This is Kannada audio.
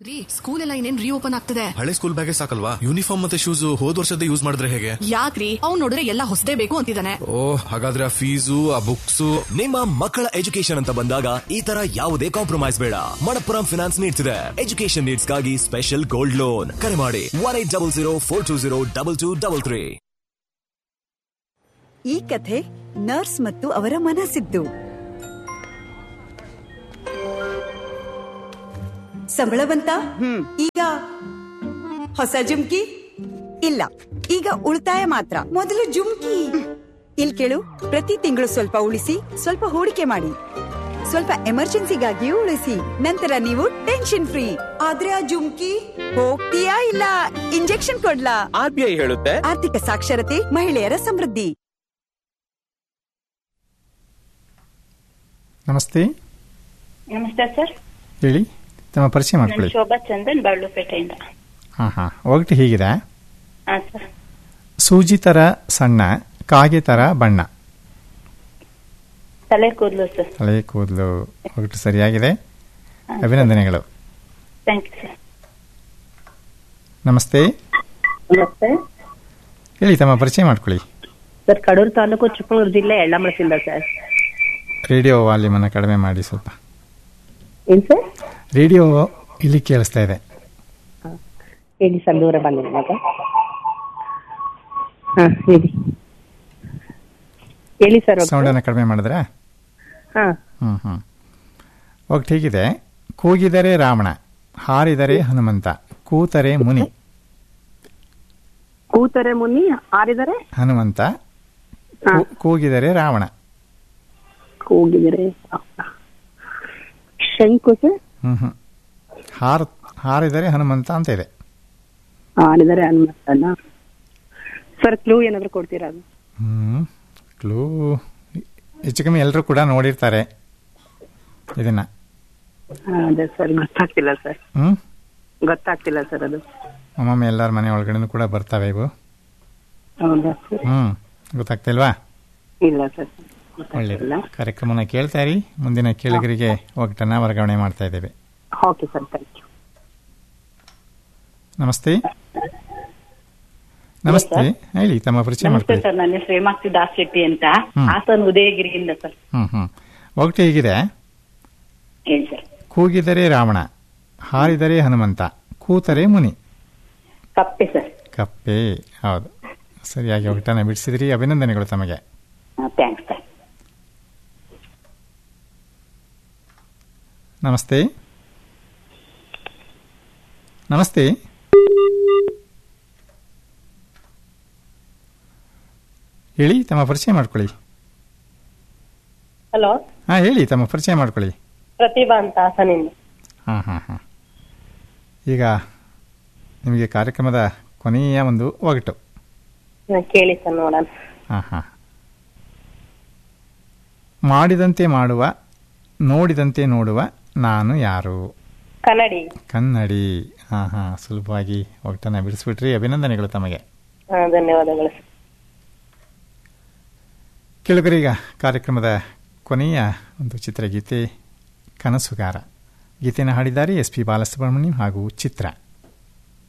ರೀ ಸ್ಕೂಲ್ ಎಲ್ಲ ಇನ್ನೇನ್ ರೀಓಪನ್ ಆಗ್ತದೆ ಹಳೆ ಸ್ಕೂಲ್ ಬ್ಯಾಗೇ ಸಾಕಲ್ವಾ ಯೂನಿಫಾರ್ಮ್ ಮತ್ತೆ ಶೂಸ್ ಹೋದ್ ವರ್ಷದ ಯೂಸ್ ಮಾಡಿದ್ರೆ ಹೇಗೆ ಯಾಕ್ರಿ ಅವ್ನ್ ನೋಡಿದ್ರೆ ಎಲ್ಲ ಹೊಸದೇ ಬೇಕು ಅಂತಿದ್ದಾನೆ ಓ ಹಾಗಾದ್ರೆ ಆ ಫೀಸು ಆ ಬುಕ್ಸ್ ನಿಮ್ಮ ಮಕ್ಕಳ ಎಜುಕೇಶನ್ ಅಂತ ಬಂದಾಗ ಈ ತರ ಯಾವುದೇ ಕಾಂಪ್ರಮೈಸ್ ಬೇಡ ಮಣಪ್ಪುರಂ ಫಿನಾನ್ಸ್ ನೀಡ್ಸ್ ಇದೆ ಎಜುಕೇಶನ್ ನೀಡ್ಸ್ ಗಾಗಿ ಸ್ಪೆಷಲ್ ಗೋಲ್ಡ್ ಲೋನ್ ಕರೆ ಮಾಡಿ one eight double zero four two zero double two double three ಈ ಕಥೆ ನರ್ಸ್ ಮತ್ತು ಅವರ ಮನಸ್ಸಿದ್ದು ಸಂಬಳ ಬಂತ ಈಗ ಹೊಸ ಜುಮ್ಕಿ ಇಲ್ಲ ಈಗ ಉಳಿತಾಯ ಮಾತ್ರ ಮೊದಲು ಜುಮ್ಕಿ ಇಲ್ ಕೇಳು ಪ್ರತಿ ತಿಂಗಳು ಸ್ವಲ್ಪ ಉಳಿಸಿ ಸ್ವಲ್ಪ ಹೂಡಿಕೆ ಮಾಡಿ ಸ್ವಲ್ಪ ಎಮರ್ಜೆನ್ಸಿಗಾಗಿಯೂ ಉಳಿಸಿ ನಂತರ ನೀವು ಟೆನ್ಷನ್ ಫ್ರೀ ಆದ್ರೆ ಆ ಜುಮ್ಕಿ ಹೋಗ್ತೀಯಾ ಇಲ್ಲ ಇಂಜೆಕ್ಷನ್ ಕೊಡ್ಲಾ ಆರ್ ಬಿ ಐ ಹೇಳುತ್ತೆ ಆರ್ಥಿಕ ಸಾಕ್ಷರತೆ ಮಹಿಳೆಯರ ಸಮೃದ್ಧಿ ನಮಸ್ತೆ ನಮಸ್ತೆ ಸರ್ ಹೇಳಿ ತಮ್ಮ ಪರಿಚಯ ನಾನು ಮಾಡ್ಕೊಳ್ಳಿ ಶೋಭಾ ಚಂದನ್ ಬಾಳ್ಲುಪೇಟೆಯಿಂದ ಹಾಂ ಹಾಂ ಒಗಟು ಹೀಗಿದೆ ಹಾ ಸರ್ ಸೂಜಿ ಥರ ಸಣ್ಣ ಕಾಗೆ ಥರ ಬಣ್ಣ ತಲೆ ಕೂದಲು ಸರ್ ತಲೆ ಕೂದಲು ಒಗಟು ಸರಿಯಾಗಿದೆ ಅಭಿನಂದನೆಗಳು ಥ್ಯಾಂಕ್ ಯು ಸರ್ ನಮಸ್ತೆ ನಮಸ್ತೆ ಹೇಳಿ ತಮ್ಮ ಪರಿಚಯ ಮಾಡ್ಕೊಳ್ಳಿ ಸರ್ ಕಡೂರು ತಾಲೂಕು ಚಿಕ್ಕಮಗಳೂರು ಜಿಲ್ಲೆ ಎಳ್ಳಮಳಸಿಂದ ಸರ್ ರೇಡಿಯೋ ವಾಲ್ಯೂಮನ್ನು ಕಡಿಮೆ ಮಾಡಿ ಸ್ವಲ್ಪ ಏನ್ ಸರ್ ರೇಡಿಯೋ ಇಲ್ಲಿ ಕೇಳಿಸ್ತಾ ಇದೆ ಹೇಳಿ ಸರ್ ದೂರ ಬಂದಿದೆ ಇವಾಗ ಹಾ ಹೇಳಿ ಹೇಳಿ ಸರ್ ಸೌಂಡನ್ನು ಕಡಿಮೆ ಮಾಡಿದ್ರೆ ಹಾ ಹ್ಞೂ ಹ್ಞೂ ಒಗಟು ಹೀಗಿದೆ ಕೂಗಿದರೆ ರಾವಣ ಹಾರಿದರೆ ಹನುಮಂತ ಕೂತರೆ ಮುನಿ ಕೂತರೆ ಮುನಿ ಆರಿದರೆ ಹನುಮಂತ ಹಾ. ಕೂ- ಕೂಗಿದರೆ ರಾವಣ ಕೂಗಿದರೆ ಶಂಕು ಸರ್ ಹ್ಮ್ ಹ್ಮ್ ಹಾರ ಹಾರಿದರೆ ಹನುಮಂತ ಅಂತ ಇದೆ ಆರಿದರೆ ಹನುಮಂತನ ಸರ್ ಕ್ಲೂ ಏನಾದ್ರು ಕೊಡ್ತೀರಾ ಅದು ಹ್ಮ್ ಕ್ಲೂ ಹೆಚ್ಚು ಕಮ್ಮಿ ಎಲ್ಲರೂ ಕೂಡ ನೋಡಿರ್ತಾರೆ ಇದನ್ನ ಹಾ, ಅದೇ ಸರ್ ಗೊತ್ತಾಗ್ತಿಲ್ಲ ಸರ್ ಹ್ಮ್ ಗೊತ್ತಾಗ್ತಿಲ್ಲ ಸರ್ ಅದು ಒಮ್ಮೊಮ್ಮೆ ಎಲ್ಲರ ಮನೆ ಒಳಗಡೆನೂ ಕೂಡ ಬರ್ತವೆ ಇವು ಹೌದಾ ಸರ್ ಹ್ಮ್ ಗೊತ್ತಾಗ್ತಿಲ್ವಾ ಇಲ್ಲ ಸರ್ ಒಳ್ಳೇದು ಗೊತ್ತಾಗ್ತಿಲ್ಲ ಕಾರ್ಯಕ್ರಮನ ಕೇಳ್ತಾ ಇರಿ ಮುಂದಿನ ಕೇಳಿಗರಿಗೆ ಒಗಟನ್ನ ವರ್ಗಾವಣೆ ಮಾಡ್ತಾ ಇದ್ದೇವೆ ಓಕೆ ಸರ್ ಥ್ಯಾಂಕ್ ಯು ನಮಸ್ತೆ ನಮಸ್ತೆ ಹೇಳಿ ತಮ್ಮ ಪರಿಚಯ ನಮಸ್ತೆ ಮಾಡ್ಕೊಳ್ಳಿ ಸರ್ ನನ್ನ ಹೆಸರು ಹೇಮಾಕ್ಷಿ ದಾಸ್ ಶೆಟ್ಟಿ ಅಂತ ಹ್ಮ್. ಹಾಸನ್ ಉದಯಗಿರಿಯಿಂದ ಸರ್ ಹ್ಮ್ ಹ್ಮ್ ಒಗಟು ಹೀಗಿದೆ ಹೇಳಿ ಸರ್ ಕೂಗಿದರೆ ರಾವಣ ಹಾರಿದರೆ ಹನುಮಂತ ಕೂತರೆ ಮುನಿ ಕಪ್ಪೆ ಸರ್ ಕಪ್ಪೆ ಹೌದು ಸರಿಯಾಗಿ ಒಗಟನ್ನ ಬಿಡಿಸಿದ್ರಿ ಅಭಿನಂದನೆಗಳು ತಮಗೆ ಥ್ಯಾಂಕ್ಸ್ ಸರ್ ನಮಸ್ತೆ ನಮಸ್ತೆ ಹೇಳಿ ತಮ್ಮ ಪರಿಚಯ ಮಾಡ್ಕೊಳ್ಳಿ ಹಲೋ ಹಾ ಹೇಳಿ ತಮ್ಮ ಪರಿಚಯ ಮಾಡ್ಕೊಳ್ಳಿ ಪ್ರತಿಭಾ ಅಂತ ಹಾಸನಿಂದ ಹಾಂ ಹಾಂ ಹಾಂ ಈಗ ನಿಮಗೆ ಕಾರ್ಯಕ್ರಮದ ಕೊನೆಯ ಒಂದು ಒಗಟು ಹಾ, ಕೇಳಿ ಸರ್ ನೋಡೋಣ ಹಾಂ ಹಾಂ ಮಾಡಿದಂತೆ ಮಾಡುವ ನೋಡಿದಂತೆ ನೋಡುವ ನಾನು ಯಾರು ಕನ್ನಡಿ ಕನ್ನಡಿ ಹಾಂ ಹಾಂ ಸುಲಭವಾಗಿ ಒಗಟನ್ನ ಬಿಡಿಸ್ಬಿಟ್ರಿ ಅಭಿನಂದನೆಗಳು ತಮಗೆ ಹಾ, ಧನ್ಯವಾದಗಳು ಸರ್ ಕೇಳುಗರೀಗ ಕಾರ್ಯಕ್ರಮದ ಕೊನೆಯ ಒಂದು ಚಿತ್ರಗೀತೆ ಕನಸುಗಾರ ಗೀತೆಯನ್ನು ಹಾಡಿದ್ದಾರೆ ಎಸ್ ಪಿ ಬಾಲಸುಬ್ರಹ್ಮಣ್ಯಂ ಹಾಗೂ ಚಿತ್ರ